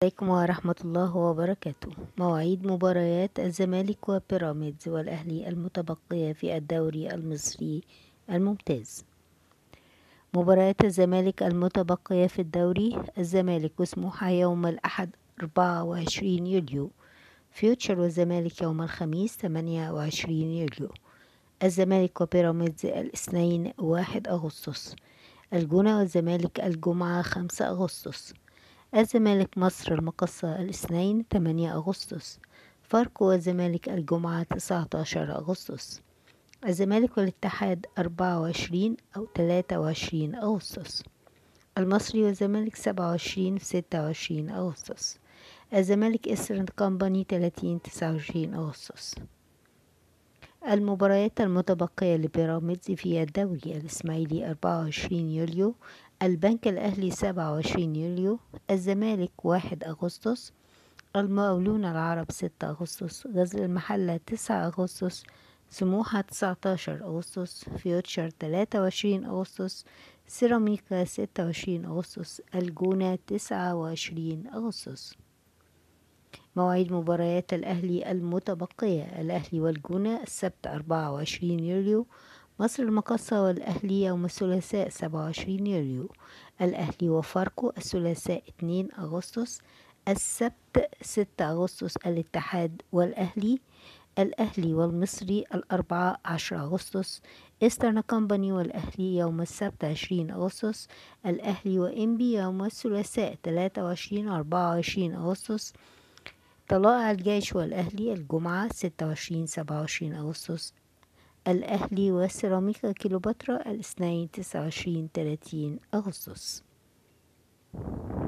عليكم ورحمة الله وبركاته مواعيد مباريات الزمالك وبيراميدز والأهلي المتبقية في الدوري المصري الممتاز مباريات الزمالك المتبقية في الدوري الزمالك وسموحة يوم الأحد 24 يوليو فيوتشر والزمالك يوم الخميس 28 يوليو الزمالك وبيراميدز الاثنين 1 أغسطس الجونة والزمالك الجمعة 5 أغسطس الزمالك مصر المقصة الاثنين 8 أغسطس فاركو والزمالك الجمعة 19 أغسطس الزمالك والاتحاد 24 أو 23 أغسطس المصري والزمالك 27 في 26 أغسطس الزمالك إسترن كومباني 30 29 أغسطس المباريات المتبقية لبيراميدز في الدوري الإسماعيلي 24 يوليو البنك الأهلي 27 يوليو الزمالك 1 أغسطس المقاولون العرب 6 أغسطس غزل المحلة 9 أغسطس سموحة 19 أغسطس فيوتشر 23 أغسطس سيراميكا 26 أغسطس الجونة 29 أغسطس مواعيد مباريات الأهلي المتبقية الأهلي والجونة السبت 24 يوليو مصر المقصة والأهلي يوم الثلاثاء 27 يوليو الأهلي وفاركو الثلاثاء 2 أغسطس السبت 6 أغسطس الاتحاد والأهلي الأهلي والمصري الأربعاء 10 أغسطس إسترن كومباني والأهلي يوم السبت 20 أغسطس الأهلي وإنبي يوم الثلاثاء 23 و 24 أغسطس طلائع الجيش والأهلي الجمعة 26 27 أغسطس الأهلي وسيراميكا كيلوباترا الاثنين 29 30 أغسطس